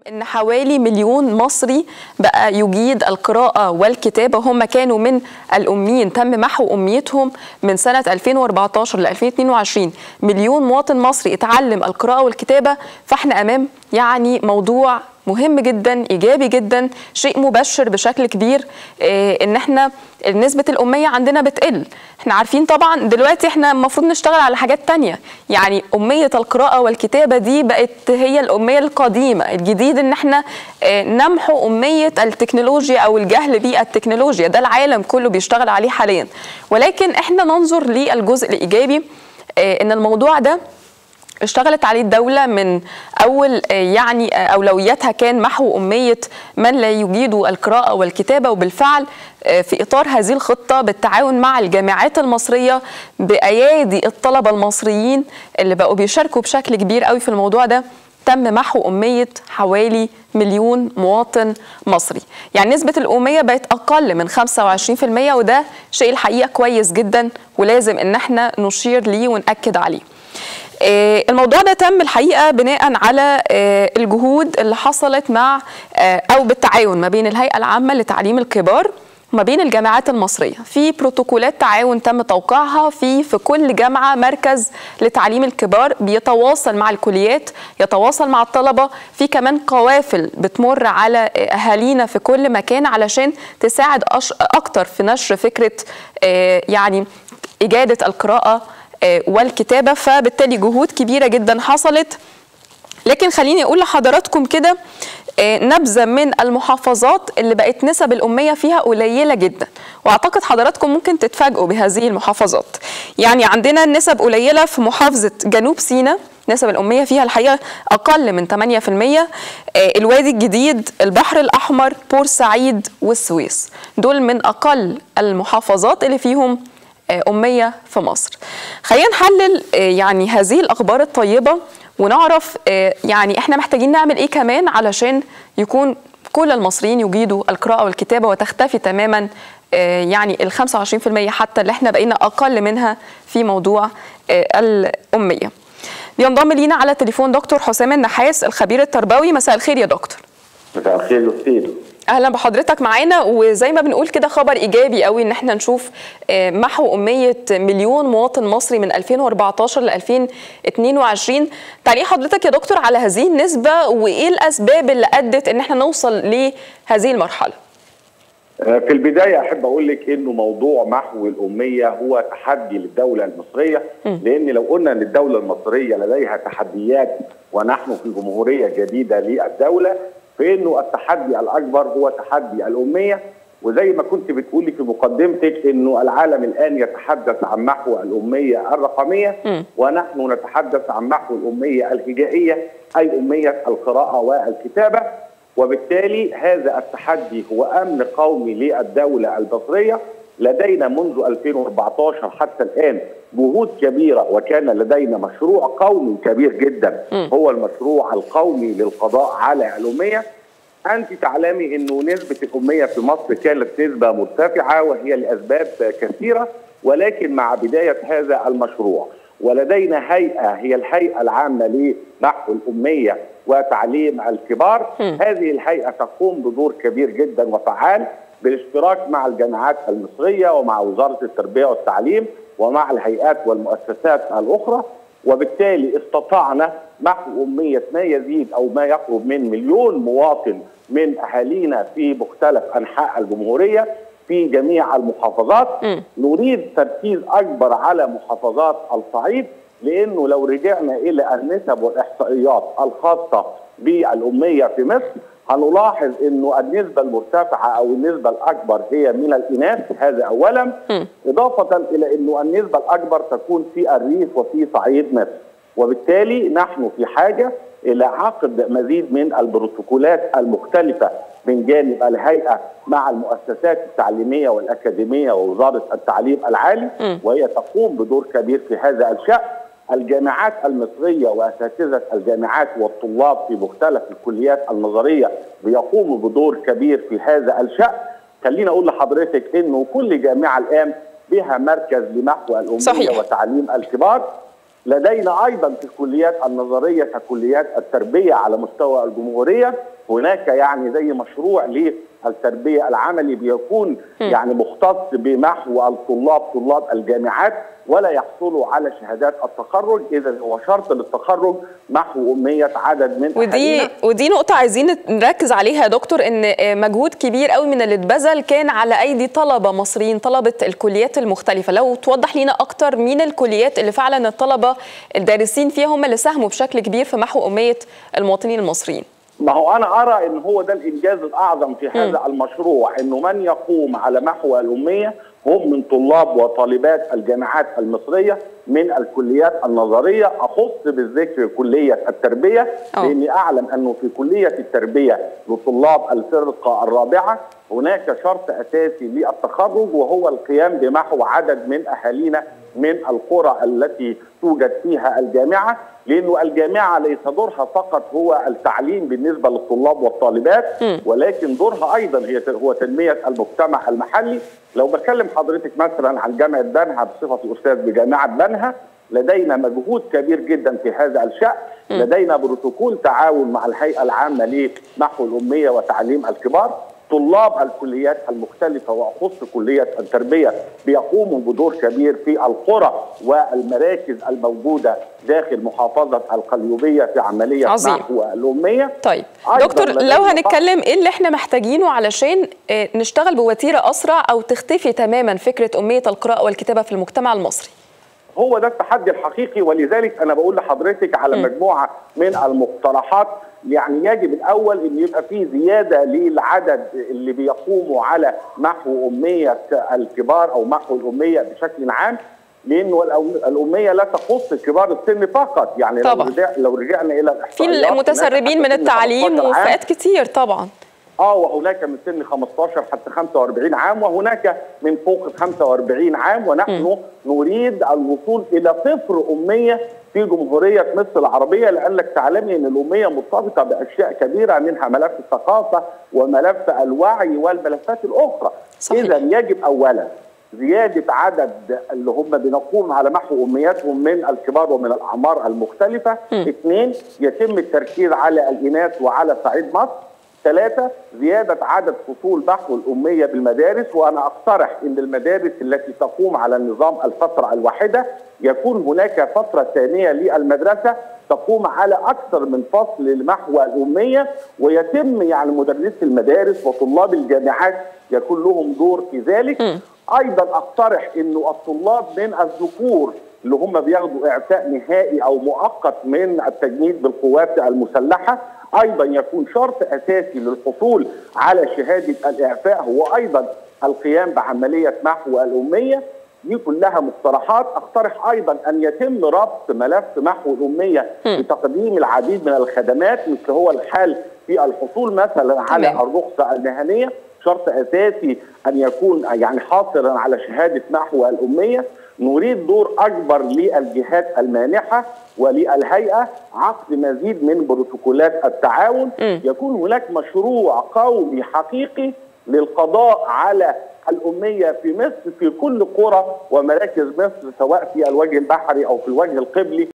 ان حوالي مليون مصري بقى يجيد القراءة والكتابة هم كانوا من الأميين تم محو أميتهم من سنة 2014 ل 2022 مليون مواطن مصري اتعلم القراءة والكتابة فاحنا أمام يعني موضوع مهم جدا ايجابي جدا شيء مبشر بشكل كبير إيه ان احنا نسبه الاميه عندنا بتقل احنا عارفين طبعا دلوقتي احنا المفروض نشتغل على حاجات تانية يعني اميه القراءه والكتابه دي بقت هي الاميه القديمه الجديد ان احنا إيه نمحو اميه التكنولوجيا او الجهل بالتكنولوجيا ده العالم كله بيشتغل عليه حاليا ولكن احنا ننظر للجزء الايجابي إيه ان الموضوع ده اشتغلت عليه الدولة من أول يعني أولوياتها كان محو أمية من لا يجيد القراءة والكتابة وبالفعل في إطار هذه الخطة بالتعاون مع الجامعات المصرية بأيادي الطلبة المصريين اللي بقوا بيشاركوا بشكل كبير قوي في الموضوع ده تم محو أمية حوالي مليون مواطن مصري يعني نسبة الأمية بقت أقل من 25% وده شيء الحقيقة كويس جدا ولازم إن احنا نشير ليه ونأكد عليه الموضوع ده تم الحقيقه بناء على الجهود اللي حصلت مع او بالتعاون ما بين الهيئه العامه لتعليم الكبار وما بين الجامعات المصريه في بروتوكولات تعاون تم توقيعها في في كل جامعه مركز لتعليم الكبار بيتواصل مع الكليات يتواصل مع الطلبه في كمان قوافل بتمر على اهالينا في كل مكان علشان تساعد اكتر في نشر فكره يعني اجاده القراءه والكتابة فبالتالي جهود كبيرة جدا حصلت لكن خليني أقول لحضراتكم كده نبذة من المحافظات اللي بقت نسب الأمية فيها قليلة جدا وأعتقد حضراتكم ممكن تتفاجئوا بهذه المحافظات يعني عندنا النسب قليلة في محافظة جنوب سيناء نسب الأمية فيها الحقيقة أقل من 8% الوادي الجديد البحر الأحمر بورسعيد والسويس دول من أقل المحافظات اللي فيهم أمية في مصر خلينا نحلل يعني هذه الأخبار الطيبة ونعرف يعني احنا محتاجين نعمل ايه كمان علشان يكون كل المصريين يجيدوا القراءة والكتابة وتختفي تماما يعني ال 25% حتى اللي احنا بقينا أقل منها في موضوع الأمية بينضم لينا على تليفون دكتور حسام النحاس الخبير التربوي مساء الخير يا دكتور مساء الخير يا اهلا بحضرتك معانا وزي ما بنقول كده خبر ايجابي قوي ان احنا نشوف محو اميه مليون مواطن مصري من 2014 ل 2022 تعليق حضرتك يا دكتور على هذه النسبه وايه الاسباب اللي ادت ان احنا نوصل لهذه المرحله في البدايه احب اقول لك انه موضوع محو الاميه هو تحدي للدوله المصريه لان لو قلنا ان الدوله المصريه لديها تحديات ونحن في جمهوريه جديده للدوله فانه التحدي الاكبر هو تحدي الاميه وزي ما كنت بتقولي في مقدمتك انه العالم الان يتحدث عن محو الاميه الرقميه م. ونحن نتحدث عن محو الاميه الهجائيه اي اميه القراءه والكتابه وبالتالي هذا التحدي هو امن قومي للدوله المصريه لدينا منذ 2014 حتى الان جهود كبيره وكان لدينا مشروع قومي كبير جدا هو المشروع القومي للقضاء على الاميه انت تعلمي انه نسبه الاميه في مصر كانت نسبه مرتفعه وهي لاسباب كثيره ولكن مع بدايه هذا المشروع ولدينا هيئه هي الهيئه العامه لمحو الاميه وتعليم الكبار هذه الهيئه تقوم بدور كبير جدا وفعال بالاشتراك مع الجامعات المصريه ومع وزاره التربيه والتعليم ومع الهيئات والمؤسسات الاخرى وبالتالي استطعنا محو اميه ما يزيد او ما يقرب من مليون مواطن من اهالينا في مختلف انحاء الجمهوريه في جميع المحافظات م. نريد تركيز اكبر على محافظات الصعيد لانه لو رجعنا الى النسب والاحصائيات الخاصه بالاميه في مصر هنلاحظ انه النسبه المرتفعه او النسبه الاكبر هي من الاناث هذا اولا م. اضافه الى انه النسبه الاكبر تكون في الريف وفي صعيد مصر وبالتالي نحن في حاجه الى عقد مزيد من البروتوكولات المختلفه من جانب الهيئه مع المؤسسات التعليميه والاكاديميه ووزاره التعليم العالي م. وهي تقوم بدور كبير في هذا الشان الجامعات المصريه واساتذه الجامعات والطلاب في مختلف الكليات النظريه بيقوموا بدور كبير في هذا الشان خليني اقول لحضرتك انه كل جامعه الان بها مركز لمحو الاميه صحيح. وتعليم الكبار لدينا ايضا في الكليات النظريه ككليات التربيه على مستوى الجمهوريه هناك يعني زي مشروع للتربيه العملي بيكون م. يعني مختص بمحو الطلاب طلاب الجامعات ولا يحصلوا على شهادات التخرج اذا هو شرط للتخرج محو اميه عدد من ودي أهلنا. ودي نقطه عايزين نركز عليها يا دكتور ان مجهود كبير قوي من اللي اتبذل كان على ايدي طلبه مصريين طلبه الكليات المختلفه لو توضح لينا اكتر مين الكليات اللي فعلا الطلبه الدارسين فيها هم اللي ساهموا بشكل كبير في محو اميه المواطنين المصريين ما هو انا ارى ان هو ده الانجاز الاعظم في هذا م. المشروع انه من يقوم على محو الاميه هم من طلاب وطالبات الجامعات المصريه من الكليات النظريه اخص بالذكر كليه التربيه أوه. لاني اعلم انه في كليه التربيه لطلاب الفرقه الرابعه هناك شرط اساسي للتخرج وهو القيام بمحو عدد من اهالينا من القرى التي توجد فيها الجامعه لانه الجامعه ليس دورها فقط هو التعليم بالنسبه للطلاب والطالبات م. ولكن دورها ايضا هي هو تنميه المجتمع المحلي لو بكلم حضرتك مثلا عن جامعه بنها بصفتي استاذ بجامعه بنها لدينا مجهود كبير جدا في هذا الشأن لدينا بروتوكول تعاون مع الهيئة العامة لمحو الأمية وتعليم الكبار طلاب الكليات المختلفة وأخص كلية التربية بيقوموا بدور كبير في القرى والمراكز الموجودة داخل محافظة القليوبية في عملية عظيم. محو الأمية طيب دكتور لو هنتكلم إيه اللي إحنا محتاجينه علشان نشتغل بوتيرة أسرع أو تختفي تماما فكرة أمية القراءة والكتابة في المجتمع المصري هو ده التحدي الحقيقي ولذلك انا بقول لحضرتك على م. مجموعه من المقترحات يعني يجب الاول ان يبقى في زياده للعدد اللي بيقوموا على محو اميه الكبار او محو الاميه بشكل عام لانه الاميه لا تخص كبار السن فقط يعني طبعا. لو لو رجعنا الى في المتسربين من التعليم وفئات كتير طبعا اه وهناك من سن 15 حتى 45 عام وهناك من فوق 45 عام ونحن م. نريد الوصول الى صفر اميه في جمهوريه مصر العربيه لانك تعلمي ان الاميه مرتبطه باشياء كبيره منها ملف الثقافه وملف الوعي والملفات الاخرى. اذا يجب اولا زياده عدد اللي هم بنقوم على محو امياتهم من الكبار ومن الاعمار المختلفه. اثنين يتم التركيز على الاناث وعلى صعيد مصر. ثلاثة زيادة عدد فصول محو الأمية بالمدارس وأنا أقترح أن المدارس التي تقوم على النظام الفترة الواحدة يكون هناك فترة ثانية للمدرسة تقوم على أكثر من فصل لمحو الأمية ويتم يعني مدرسي المدارس وطلاب الجامعات يكون لهم دور في ذلك م. أيضا أقترح أنه الطلاب من الذكور اللي هم بياخدوا إعفاء نهائي أو مؤقت من التجنيد بالقوات المسلحة ايضا يكون شرط اساسي للحصول على شهاده الاعفاء هو ايضا القيام بعمليه محو الاميه دي كلها مقترحات اقترح ايضا ان يتم ربط ملف محو الاميه بتقديم العديد من الخدمات مثل هو الحال في الحصول مثلا على الرخصه المهنيه شرط اساسي ان يكون يعني حاصلا على شهاده محو الاميه نريد دور اكبر للجهات المانحه وللهيئه عقد مزيد من بروتوكولات التعاون م. يكون هناك مشروع قومي حقيقي للقضاء على الأمية في مصر في كل قرى ومراكز مصر سواء في الوجه البحري أو في الوجه القبلي